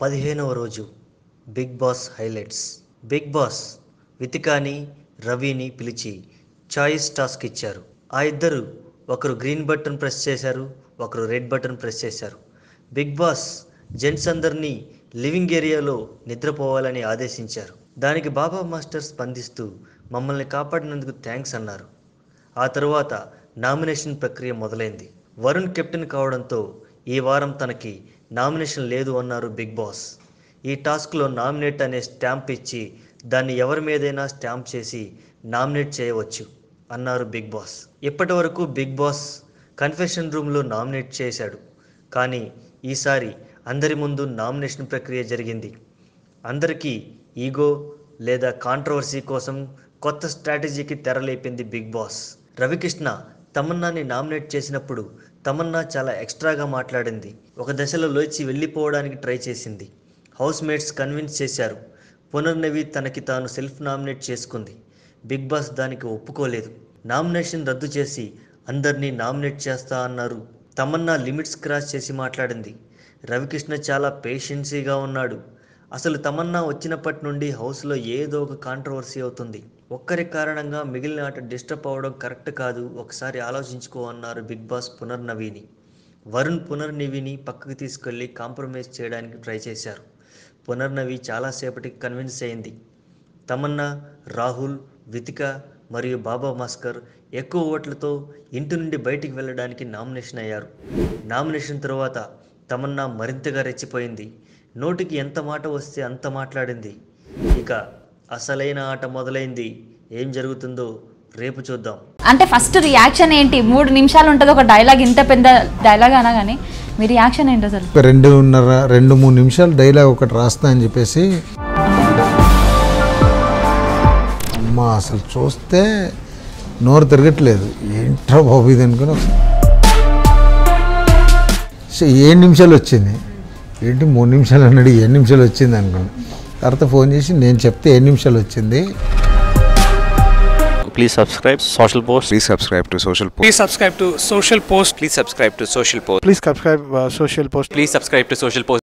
పదిహేనవ రోజు Bigg Boss highlights Bigg Boss వితికాని రవిని పిలిచి చాయిస్ టాస్క్ ఇచ్చారు ఆ ఇద్దరు ఒకరు గ్రీన్ బటన్ ప్రెస్ చేశారు ఒకరు రెడ్ బటన్ ప్రెస్ చేశారు బిగ్ బాస్ జెంట్స్ అందరినీ లివింగ్ ఏరియాలో నిద్రపోవాలని ఆదేశించారు దానికి బాబా మాస్టర్ స్పందిస్తూ మమ్మల్ని కాపాడినందుకు థ్యాంక్స్ అన్నారు ఆ తరువాత నామినేషన్ ప్రక్రియ మొదలైంది వరుణ్ కెప్టెన్ కావడంతో ఈ వారం తనకి నామినేషన్ లేదు అన్నారు బిగ్ బాస్ ఈ టాస్క్లో నామినేట్ అనే స్టాంప్ ఇచ్చి దాన్ని ఎవరి మీదైనా స్టాంప్ చేసి నామినేట్ చేయవచ్చు అన్నారు బిగ్ బాస్ ఇప్పటి వరకు బిగ్ బాస్ కన్ఫెషన్ రూమ్లో నామినేట్ చేశాడు కానీ ఈసారి అందరి ముందు నామినేషన్ ప్రక్రియ జరిగింది అందరికీ ఈగో లేదా కాంట్రవర్సీ కోసం కొత్త స్ట్రాటజీకి తెరలేపింది బిగ్ బాస్ రవికృష్ణ తమన్నాని నామినేట్ చేసినప్పుడు తమన్నా చాలా ఎక్స్ట్రాగా మాట్లాడింది ఒక దశలో లేచి వెళ్ళిపోవడానికి ట్రై చేసింది హౌస్ మేట్స్ కన్విన్స్ చేశారు పునర్నవి తనకి తాను సెల్ఫ్ నామినేట్ చేసుకుంది బిగ్ బాస్ దానికి ఒప్పుకోలేదు నామినేషన్ రద్దు చేసి అందరినీ నామినేట్ చేస్తా అన్నారు తమన్నా లిమిట్స్ క్రాస్ చేసి మాట్లాడింది రవికృష్ణ చాలా పేషెన్సీగా ఉన్నాడు అసలు తమన్నా వచ్చినప్పటి నుండి హౌస్లో ఏదో ఒక కాంట్రవర్సీ అవుతుంది ఒక్కరి కారణంగా మిగిలిన ఆట డిస్టర్బ్ అవ్వడం కరెక్ట్ కాదు ఒకసారి ఆలోచించుకో అన్నారు బిగ్ బాస్ పునర్నవిని వరుణ్ పునర్నవిని పక్కకు తీసుకెళ్లి కాంప్రమైజ్ చేయడానికి ట్రై చేశారు పునర్నవి చాలాసేపటికి కన్విన్స్ అయింది తమన్నా రాహుల్ వితిక మరియు బాబా మాస్కర్ ఎక్కువ ఓట్లతో ఇంటి నుండి బయటికి వెళ్ళడానికి నామినేషన్ అయ్యారు నామినేషన్ తరువాత తమన్నా మరింతగా రెచ్చిపోయింది నోటికి ఎంత మాట వస్తే అంత మాట్లాడింది ఇక అసలైన ఆట మొదలైంది ఏం జరుగుతుందో రేపు చూద్దాం అంటే ఫస్ట్ రియాక్షన్ ఏంటి మూడు నిమిషాలు ఉంటుంది ఒక డైలాగ్ ఇంత పెద్ద డైలాగ్ అనగానే మీ రియాక్షన్ ఏంటి అసలు ఒక రెండున్నర రెండు మూడు నిమిషాలు డైలాగ్ ఒకటి రాస్తా అని చెప్పేసి అమ్మా అసలు చూస్తే నోరు తిరగట్లేదు ఏంట్రా బాబు ఇది అనుకుని ఒకసారి సో ఏడు నిమిషాలు వచ్చింది ఏంటి మూడు నిమిషాలు అన్నాడు ఏడు నిమిషాలు వచ్చింది అనుకున్నాను తర్వాత ఫోన్ చేసి నేను చెప్తే ఏడు నిమిషాలు వచ్చింది Please subscribe Social Post. Please subscribe to Social Post. Please subscribe to Social Post. Please subscribe to Social Post. Please subscribe uh, Social Post. Please subscribe to Social Post.